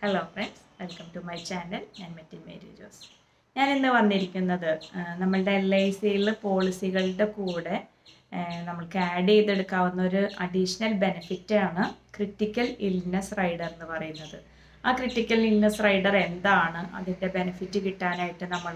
hello friends welcome to my channel ഞാൻ മെറ്റിൻ മേരി ജോസ് ഞാൻ ഇന്ന് വന്നിരിക്കുന്നത് ആ, നമ്മളുടെ എൽ ഐ സിയിൽ പോളിസികളുടെ കൂടെ ആ, നമ്മൾക്ക് ആഡ് ചെയ്തെടുക്കാവുന്ന ഒരു അഡീഷണൽ ബെനിഫിറ്റാണ് ക്രിട്ടിക്കൽ ഇൽനെസ് റൈഡർ എന്ന് പറയുന്നത് ആ ക്രിട്ടിക്കൽ ഇൽനെസ് റൈഡർ എന്താണ് അതിൻ്റെ ബെനിഫിറ്റ് കിട്ടാനായിട്ട് നമ്മൾ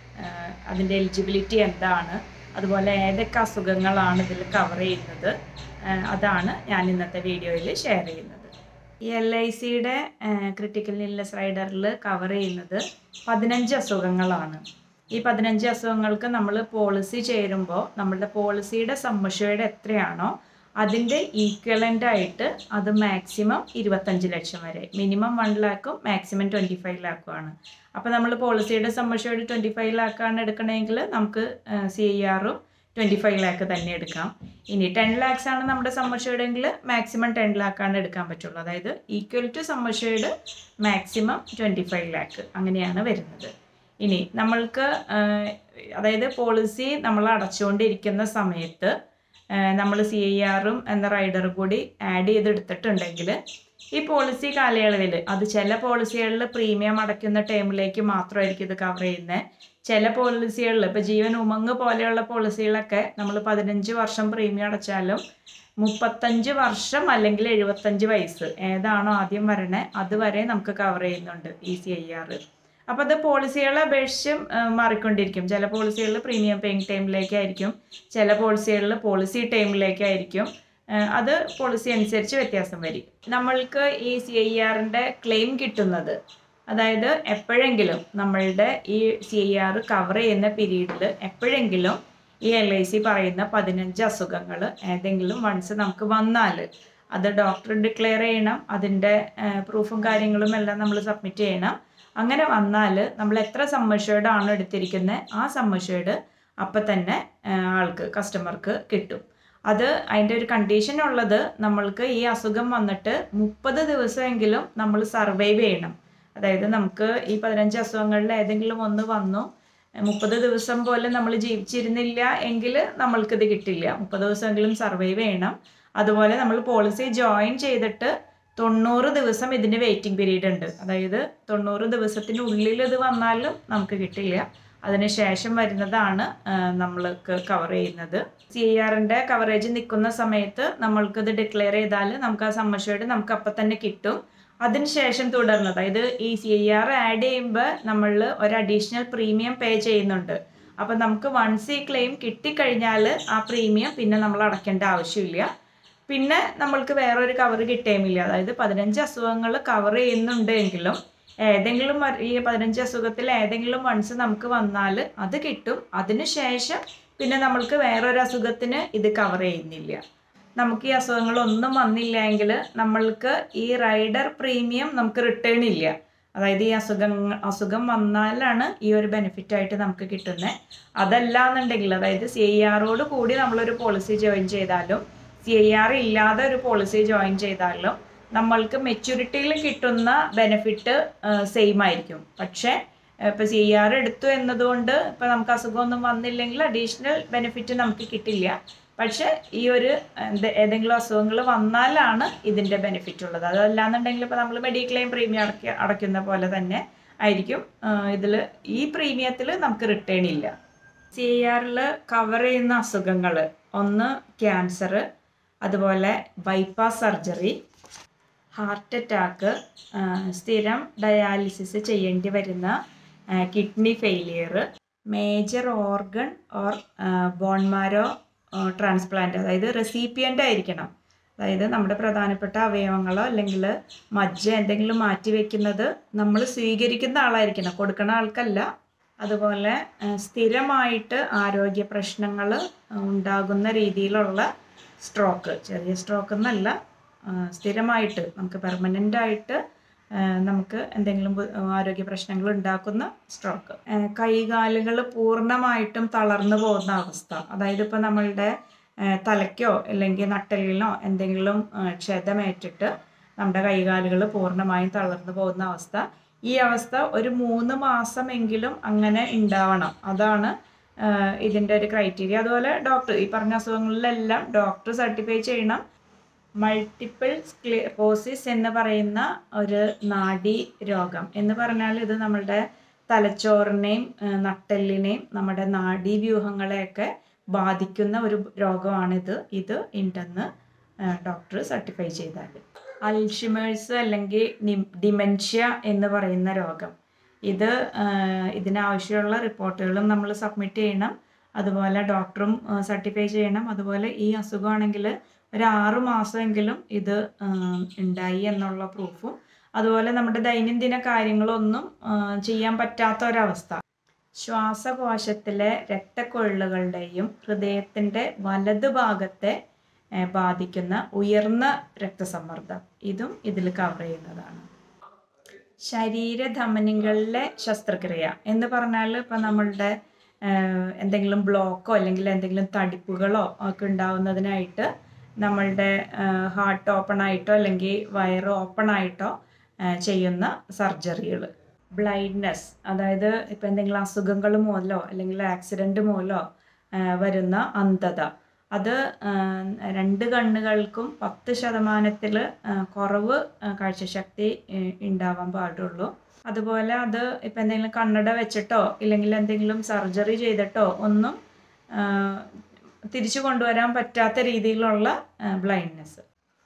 അതിൻ്റെ എലിജിബിലിറ്റി എന്താണ് അതുപോലെ ഏതൊക്കെ അസുഖങ്ങളാണ് ഇതിൽ കവർ ചെയ്യുന്നത് ആ, അതാണ് ഞാൻ ഇന്നത്തെ വീഡിയോയിൽ ഷെയർ ചെയ്യുന്നത് ഈ എൽ ഐ സിയുടെ ക്രിട്ടിക്കൽ ഇൽനെസ് റൈഡറിൽ കവർ ചെയ്യുന്നത് പതിനഞ്ച് അസുഖങ്ങളാണ് ഈ പതിനഞ്ച് അസുഖങ്ങൾക്ക് നമ്മൾ പോളിസി ചേരുമ്പോൾ നമ്മളുടെ പോളിസിയുടെ സമ്മഷയുടെ എത്രയാണോ അതിൻ്റെ ഈക്വലൻ്റ് ആയിട്ട് അത് മാക്സിമം ഇരുപത്തഞ്ച് ലക്ഷം വരെ മിനിമം വൺ ലാക്കും മാക്സിമം ട്വൻറ്റി ഫൈവ് ലാക്കും ആണ് അപ്പോൾ നമ്മൾ പോളിസിയുടെ സമ്മഷയുടെ ട്വൻറ്റി ഫൈവ് ലാക്കാണ് എടുക്കണമെങ്കിൽ നമുക്ക് സി ഐ ആറും ട്വൻറ്റി ഫൈവ് ലാക്ക് തന്നെ എടുക്കാം ഇനി ടെൻ ലാക്സ് ആണ് നമ്മുടെ സമ്മർഷേഡ് എങ്കിൽ മാക്സിമം ടെൻ ലാക്കാണ് എടുക്കാൻ പറ്റുള്ളൂ അതായത് equal to sum assured maximum twenty five lakh അങ്ങനെയാണ് വരുന്നത് ഇനി നമ്മൾക്ക് ആഹ്, അതായത് പോളിസി നമ്മൾ അടച്ചുകൊണ്ടിരിക്കുന്ന സമയത്ത് നമ്മൾ സി ഐ ആറും എന്ന റൈഡർ കൂടി ആഡ് ചെയ്തെടുത്തിട്ടുണ്ടെങ്കിൽ ഈ പോളിസി കാലയളവിൽ അത് ചില പോളിസികളിൽ പ്രീമിയം അടയ്ക്കുന്ന ടൈമിലേക്ക് മാത്രമായിരിക്കും ഇത് കവർ ചെയ്യുന്നത് ചില പോളിസികളിൽ ഇപ്പോൾ ജീവൻ ഉമങ് പോലെയുള്ള പോളിസികളൊക്കെ നമ്മൾ പതിനഞ്ച് വർഷം പ്രീമിയം അടച്ചാലും മുപ്പത്തഞ്ച് വർഷം അല്ലെങ്കിൽ എഴുപത്തഞ്ച് വയസ്സ് ഏതാണോ ആദ്യം വരണേ അതുവരെ നമുക്ക് കവർ ചെയ്യുന്നുണ്ട് ഈ സി ഐ ആർ അപ്പോൾ അത് പോളിസികളെ അപേക്ഷിച്ചും ആ, മാറിക്കൊണ്ടിരിക്കും ചില പോളിസികളിൽ പ്രീമിയം പേയിങ് ടൈമിലേക്കായിരിക്കും ചില പോളിസികളിൽ പോളിസി ടൈമിലേക്കായിരിക്കും ആ, അത് പോളിസി അനുസരിച്ച് വ്യത്യാസം വരും നമ്മൾക്ക് ഈ സി ഐ ആറിൻ്റെ ക്ലെയിം കിട്ടുന്നത് അതായത് എപ്പോഴെങ്കിലും നമ്മളുടെ ഈ സി ഐ ആർ കവർ ചെയ്യുന്ന പീരീഡിൽ എപ്പോഴെങ്കിലും ഈ എൽ ഐ സി പറയുന്ന പതിനഞ്ച് അസുഖങ്ങൾ ഏതെങ്കിലും വൺസ് നമുക്ക് വന്നാൽ അത് ഡോക്ടർ ഡിക്ലെയർ ചെയ്യണം അതിൻ്റെ പ്രൂഫും കാര്യങ്ങളും എല്ലാം നമ്മൾ സബ്മിറ്റ് ചെയ്യണം അങ്ങനെ വന്നാൽ നമ്മൾ എത്ര സമ്മർഷേഡ് ആണ് എടുത്തിരിക്കുന്നത് ആ സമ്മർഷേഡ് അപ്പം തന്നെ ആ, ആൾക്ക് കസ്റ്റമർക്ക് കിട്ടും അത് അതിൻ്റെ ഒരു കണ്ടീഷൻ ഉള്ളത് നമ്മൾക്ക് ഈ അസുഖം വന്നിട്ട് മുപ്പത് ദിവസമെങ്കിലും നമ്മൾ സർവൈവ് ചെയ്യണം അതായത് നമുക്ക് ഈ പതിനഞ്ച് അസുഖങ്ങളിൽ ഏതെങ്കിലും ഒന്ന് വന്നു മുപ്പത് ദിവസം പോലെ നമ്മൾ ജീവിച്ചിരുന്നില്ല എങ്കിൽ നമ്മൾക്കിത് കിട്ടില്ല മുപ്പത് ദിവസമെങ്കിലും സർവൈവ് ചെയ്യണം അതുപോലെ നമ്മൾ പോളിസി ജോയിൻ ചെയ്തിട്ട് തൊണ്ണൂറ് ദിവസം ഇതിന് വെയിറ്റിംഗ് പീരീഡ് ഉണ്ട് അതായത് തൊണ്ണൂറ് ദിവസത്തിനുള്ളിൽ ഇത് വന്നാലും നമുക്ക് കിട്ടില്ല അതിനുശേഷം വരുന്നതാണ് ആ, നമ്മൾക്ക് കവർ ചെയ്യുന്നത് സി ഐ ആറിൻ്റെ കവറേജ് നിൽക്കുന്ന സമയത്ത് നമ്മൾക്കിത് ഡിക്ലെയർ ചെയ്താൽ നമുക്ക് ആ സമ്മർഷേഡ് നമുക്ക് അപ്പം തന്നെ കിട്ടും അതിനുശേഷം തുടർന്ന് അതായത് ഈ സി ഐ ആർ ആഡ് ചെയ്യുമ്പോൾ നമ്മൾ ഒരു അഡീഷണൽ പ്രീമിയം പേ ചെയ്യുന്നുണ്ട് അപ്പം നമുക്ക് വൺസ് ഈ ക്ലെയിം കിട്ടിക്കഴിഞ്ഞാൽ ആ പ്രീമിയം പിന്നെ നമ്മൾ അടയ്ക്കേണ്ട ആവശ്യമില്ല പിന്നെ നമ്മൾക്ക് വേറൊരു കവർ കിട്ടുകയുമില്ല അതായത് പതിനഞ്ച് അസുഖങ്ങൾ കവർ ചെയ്യുന്നുണ്ടെങ്കിലും ഏതെങ്കിലും ഒരു- ഈ പതിനഞ്ച് അസുഖത്തിൽ ഏതെങ്കിലും വൺസ് നമുക്ക് വന്നാൽ അത് കിട്ടും അതിനുശേഷം പിന്നെ നമ്മൾക്ക് വേറൊരു അസുഖത്തിന് ഇത് കവർ ചെയ്യുന്നില്ല നമുക്ക് ഈ അസുഖങ്ങളൊന്നും വന്നില്ല എങ്കിൽ നമ്മൾക്ക് ഈ റൈഡർ പ്രീമിയം നമുക്ക് റിട്ടേൺ ഇല്ല അതായത് ഈ അസുഖം അസുഖം വന്നാലാണ് ഈ ഒരു ബെനിഫിറ്റ് ആയിട്ട് നമുക്ക് കിട്ടുന്നത് അതല്ല എന്നുണ്ടെങ്കിൽ അതായത് സി ഐ ആറോട് കൂടി നമ്മളൊരു പോളിസി ജോയിൻ ചെയ്താലും സി ഐ ആർ ഇല്ലാതെ ഒരു പോളിസി ജോയിൻ ചെയ്താലും നമ്മൾക്ക് മെച്യൂരിറ്റിയിൽ കിട്ടുന്ന ബെനിഫിറ്റ് സെയിം ആയിരിക്കും പക്ഷേ ഇപ്പോൾ സി ആർ എടുത്തു എന്നതുകൊണ്ട് ഇപ്പോൾ നമുക്ക് അസുഖമൊന്നും വന്നില്ലെങ്കിൽ അഡീഷണൽ ബെനിഫിറ്റ് നമുക്ക് കിട്ടില്ല പക്ഷേ ഈ ഒരു എന്ത് ഏതെങ്കിലും അസുഖങ്ങൾ വന്നാലാണ് ഇതിൻ്റെ ബെനിഫിറ്റ് ഉള്ളത് അതല്ലാന്നുണ്ടെങ്കിൽ ഇപ്പോൾ നമ്മൾ മെഡിക്ലെയിം പ്രീമിയം അടയ്ക്ക അടയ്ക്കുന്ന പോലെ തന്നെ ആയിരിക്കും ഇതിൽ ഈ പ്രീമിയത്തിൽ നമുക്ക് റിട്ടേൺ ഇല്ല സി ആറിൽ കവർ ചെയ്യുന്ന അസുഖങ്ങൾ ഒന്ന് ക്യാൻസർ അതുപോലെ ബൈപ്പാസ് സർജറി ഹാർട്ട് അറ്റാക്ക് സ്ഥിരം ഡയാലിസിസ് ചെയ്യേണ്ടി വരുന്ന kidney failure major organ or bone marrow transplant അതായത് റെസിപ്പിയൻ്റ് ആയിരിക്കണം അതായത് നമ്മുടെ പ്രധാനപ്പെട്ട അവയവങ്ങളോ അല്ലെങ്കിൽ മജ്ജ എന്തെങ്കിലും മാറ്റി വെക്കുന്നത് നമ്മൾ സ്വീകരിക്കുന്ന ആളായിരിക്കണം കൊടുക്കുന്ന ആൾക്കല്ല അതുപോലെ ആ, സ്ഥിരമായിട്ട് ആരോഗ്യ പ്രശ്നങ്ങൾ ഉണ്ടാകുന്ന രീതിയിലുള്ള സ്ട്രോക്ക് ചെറിയ സ്ട്രോക്ക് എന്നല്ല ആ, സ്ഥിരമായിട്ട് നമുക്ക് പെർമനൻ്റ് ആയിട്ട് ആ, നമുക്ക് എന്തെങ്കിലും ബു- ആരോഗ്യ പ്രശ്നങ്ങൾ ഉണ്ടാക്കുന്ന സ്ട്രോക്ക് കൈകാലുകൾ പൂർണ്ണമായിട്ടും തളർന്നു പോകുന്ന അവസ്ഥ അതായത് ഇപ്പോൾ നമ്മളുടെ ആ, തലയ്ക്കോ അല്ലെങ്കിൽ നട്ടലിനോ എന്തെങ്കിലും ആ, ക്ഷതമേറ്റിട്ട് നമ്മുടെ കൈകാലുകൾ പൂർണ്ണമായും തളർന്നു പോകുന്ന അവസ്ഥ ഈ അവസ്ഥ ഒരു മൂന്ന് മാസമെങ്കിലും അങ്ങനെ ഉണ്ടാവണം അതാണ് ഇതിൻ്റെ ഒരു ക്രൈറ്റീരിയ അതുപോലെ ഡോക്ടർ ഈ പറഞ്ഞ അസുഖങ്ങളിലെല്ലാം ഡോക്ടർ സർട്ടിഫൈ ചെയ്യണം മൾട്ടിപ്പിൾ സ്ക്ലിറോസിസ് എന്ന് പറയുന്ന ഒരു നാഡി രോഗം എന്ന് പറഞ്ഞാൽ ഇത് നമ്മളുടെ തലച്ചോറിനെയും ഏഹ് നട്ടെല്ലിനെയും നമ്മുടെ നാഡീവ്യൂഹങ്ങളെയൊക്കെ ബാധിക്കുന്ന ഒരു രോഗമാണിത് ഇത് ഉണ്ടെന്ന് ഡോക്ടർ സർട്ടിഫൈ ചെയ്താൽ അൽഷിമേഴ്സ് അല്ലെങ്കിൽ ഡിമെൻഷ്യ എന്ന് പറയുന്ന രോഗം ഇത് ആഹ് ഇതിനാവശ്യമുള്ള റിപ്പോർട്ടുകളും നമ്മൾ സബ്മിറ്റ് ചെയ്യണം അതുപോലെ ഡോക്ടറും സർട്ടിഫൈ ചെയ്യണം അതുപോലെ ഈ അസുഖമാണെങ്കിൽ ഒരു ആറു മാസമെങ്കിലും ഇത് ആഹ് ഉണ്ടായി എന്നുള്ള പ്രൂഫും അതുപോലെ നമ്മുടെ ദൈനംദിന കാര്യങ്ങളൊന്നും ആഹ് ചെയ്യാൻ പറ്റാത്ത ഒരവസ്ഥ ശ്വാസകോശത്തിലെ രക്തക്കൊഴലുകളുടെയും ഹൃദയത്തിൻ്റെ വലതു ഭാഗത്തെ ഏഹ് ബാധിക്കുന്ന ഉയർന്ന രക്തസമ്മർദ്ദം ഇതും ഇതിൽ കവർ ചെയ്യുന്നതാണ് ശരീരധമനികളിലെ ശസ്ത്രക്രിയ എന്ന് പറഞ്ഞാൽ ഇപ്പം നമ്മളുടെ ഏഹ്, എന്തെങ്കിലും ബ്ലോക്കോ അല്ലെങ്കിൽ എന്തെങ്കിലും തടിപ്പുകളോ ഒക്കെ ഉണ്ടാവുന്നതിനായിട്ട് നമ്മളുടെ ഹാർട്ട് ഓപ്പൺ ആയിട്ടോ അല്ലെങ്കിൽ വയറ് ഓപ്പൺ ആയിട്ടോ ഏഹ്, ചെയ്യുന്ന സർജറികൾ ബ്ലൈൻഡ്നെസ് അതായത് ഇപ്പം എന്തെങ്കിലും അസുഖങ്ങൾ മൂലമോ അല്ലെങ്കിൽ ആക്സിഡൻറ്റ് മൂലമോ ഏഹ്, വരുന്ന അന്ധത അത് ഏഹ്, രണ്ട് കണ്ണുകൾക്കും പത്ത് ശതമാനത്തിൽ കുറവ് ഏഹ്, കാഴ്ചശക്തി ഏഹ്, ഉണ്ടാവാൻ പാടുള്ളൂ അതുപോലെ അത് ഇപ്പം എന്തെങ്കിലും കണ്ണട വെച്ചിട്ടോ ഇല്ലെങ്കിൽ എന്തെങ്കിലും സർജറി ചെയ്തിട്ടോ ഒന്നും ഏഹ്, തിരിച്ചു കൊണ്ടുവരാൻ പറ്റാത്ത രീതിയിലുള്ള blindness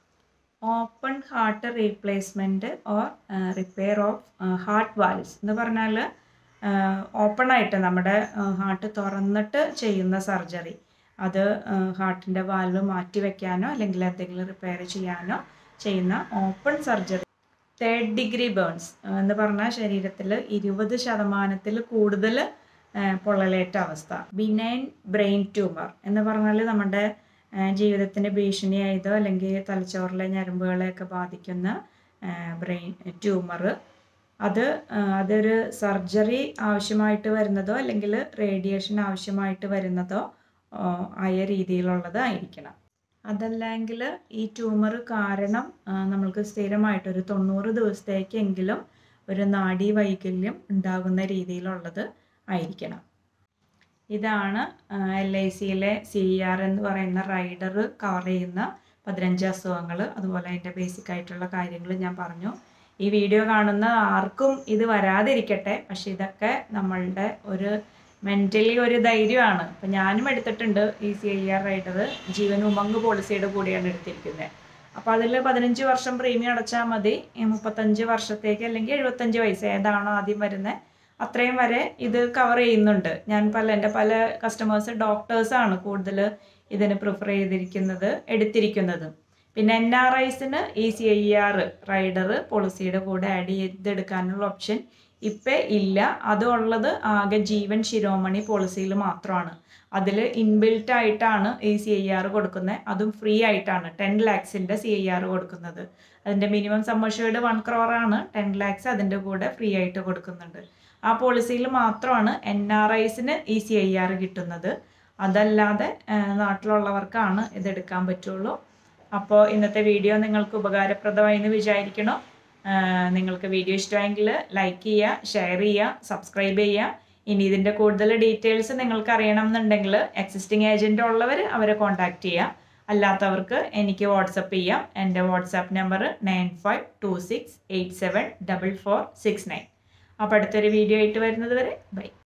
open heart replacement or repair of heart valves എന്ന് പറഞ്ഞാൽ ഓപ്പൺ ആയിട്ട് നമ്മുടെ ഹാർട്ട് തുറന്നിട്ട് ചെയ്യുന്ന സർജറി അത് ഹാർട്ടിൻ്റെ വാൽവ് മാറ്റി വെക്കാനോ അല്ലെങ്കിൽ എന്തെങ്കിലും റിപ്പയർ ചെയ്യാനോ ചെയ്യുന്ന open surgery third degree burns എന്ന് പറഞ്ഞാൽ ശരീരത്തിൽ ഇരുപത് ശതമാനത്തിൽ കൂടുതൽ പൊള്ളലേറ്റ അവസ്ഥ ബിനൈൻ ബ്രെയിൻ ട്യൂമർ എന്ന് പറഞ്ഞാൽ നമ്മുടെ ആ, ജീവിതത്തിന് ഭീഷണിയായതോ അല്ലെങ്കിൽ തലച്ചോറിലെ ഞരമ്പുകളെയൊക്കെ ബാധിക്കുന്ന ബ്രെയിൻ ട്യൂമർ അത് ആ, അതൊരു സർജറി ആവശ്യമായിട്ട് വരുന്നതോ അല്ലെങ്കിൽ റേഡിയേഷൻ ആവശ്യമായിട്ട് വരുന്നതോ ആ, ആയ രീതിയിലുള്ളത് ആയിരിക്കണം അതല്ലെങ്കിൽ ഈ ട്യൂമർ കാരണം ആ, നമ്മൾക്ക് സ്ഥിരമായിട്ടൊരു തൊണ്ണൂറ് ദിവസത്തേക്കെങ്കിലും ഒരു നാഡീ വൈകല്യം ഉണ്ടാകുന്ന രീതിയിലുള്ളത് ആയിരിക്കണം ഇതാണ് എൽ ഐ സിയിലെ സി ആർ എന്ന് പറയുന്ന റൈഡർ കവർ ചെയ്യുന്ന പതിനഞ്ച് അസുഖങ്ങൾ അതുപോലെ അതിൻ്റെ ബേസിക് ആയിട്ടുള്ള കാര്യങ്ങൾ ഞാൻ പറഞ്ഞു ഈ വീഡിയോ കാണുന്ന ആർക്കും ഇത് വരാതിരിക്കട്ടെ പക്ഷെ ഇതൊക്കെ നമ്മളുടെ ഒരു മെൻ്റലി ഒരു ധൈര്യമാണ് അപ്പം ഞാനും എടുത്തിട്ടുണ്ട് ഈ C I R rider Jeevan Umang പോളിസിയുടെ കൂടിയാണ് എടുത്തിരിക്കുന്നത് അപ്പോൾ അതിൽ പതിനഞ്ച് വർഷം പ്രീമിയം അടച്ചാൽ മതി ഈ മുപ്പത്തഞ്ച് വർഷത്തേക്ക് അല്ലെങ്കിൽ എഴുപത്തഞ്ച് വയസ്സ് ഏതാണോ ആദ്യം വരുന്നത് അത്രയും വരെ ഇത് കവർ ചെയ്യുന്നുണ്ട് ഞാൻ പല എൻ്റെ പല കസ്റ്റമേഴ്സ് ഡോക്ടേഴ്സാണ് കൂടുതൽ ഇതിന് പ്രിഫർ ചെയ്തിരിക്കുന്നത് എടുത്തിരിക്കുന്നത് പിന്നെ എൻ ആർ ഐസിന് ഈ സി ഐ ആർ റൈഡർ പോളിസിയുടെ കൂടെ ആഡ് ചെയ്തെടുക്കാനുള്ള ഓപ്ഷൻ ഇപ്പം ഇല്ല അതുള്ളത് ആകെ ജീവൻ ശിരോമണി പോളിസിയിൽ മാത്രമാണ് അതിൽ ഇൻബിൽറ്റ് ആയിട്ടാണ് ഈ സി ഐ ആർ കൊടുക്കുന്നത് അതും ഫ്രീ ആയിട്ടാണ് ടെൻ ലാക്സിൻ്റെ സി ഐ ആർ കൊടുക്കുന്നത് അതിൻ്റെ മിനിമം സമ്മർഷേഡ് വൺ ക്രോറാണ് ടെൻ ലാക്സ് അതിൻ്റെ കൂടെ ഫ്രീ ആയിട്ട് കൊടുക്കുന്നുണ്ട് ആ പോളിസിയിൽ മാത്രമാണ് എൻ ആർ ഐസിന് ഈ സി ഐ ആർ കിട്ടുന്നത് അതല്ലാതെ ആ, നാട്ടിലുള്ളവർക്കാണ് ഇതെടുക്കാൻ പറ്റുള്ളൂ അപ്പോൾ ഇന്നത്തെ വീഡിയോ നിങ്ങൾക്ക് ഉപകാരപ്രദമായി എന്ന് വിചാരിക്കണോ ആ, നിങ്ങൾക്ക് വീഡിയോ ഇഷ്ടമെങ്കിൽ ലൈക്ക് ചെയ്യുക ഷെയർ ചെയ്യുക സബ്സ്ക്രൈബ് ചെയ്യുക ഇനി ഇതിൻ്റെ കൂടുതൽ ഡീറ്റെയിൽസ് നിങ്ങൾക്ക് അറിയണം എന്നുണ്ടെങ്കിൽ എക്സിസ്റ്റിംഗ് ഏജൻ്റ് ഉള്ളവർ അവരെ കോൺടാക്റ്റ് ചെയ്യുക അല്ലാത്തവർക്ക് എനിക്ക് വാട്സപ്പ് ചെയ്യാം എൻ്റെ WhatsApp number nine five two six eight seven double four six nine അപ്പോൾ അടുത്തൊരു വീഡിയോ ആയിട്ട് വരുന്നത് വരെ ബൈ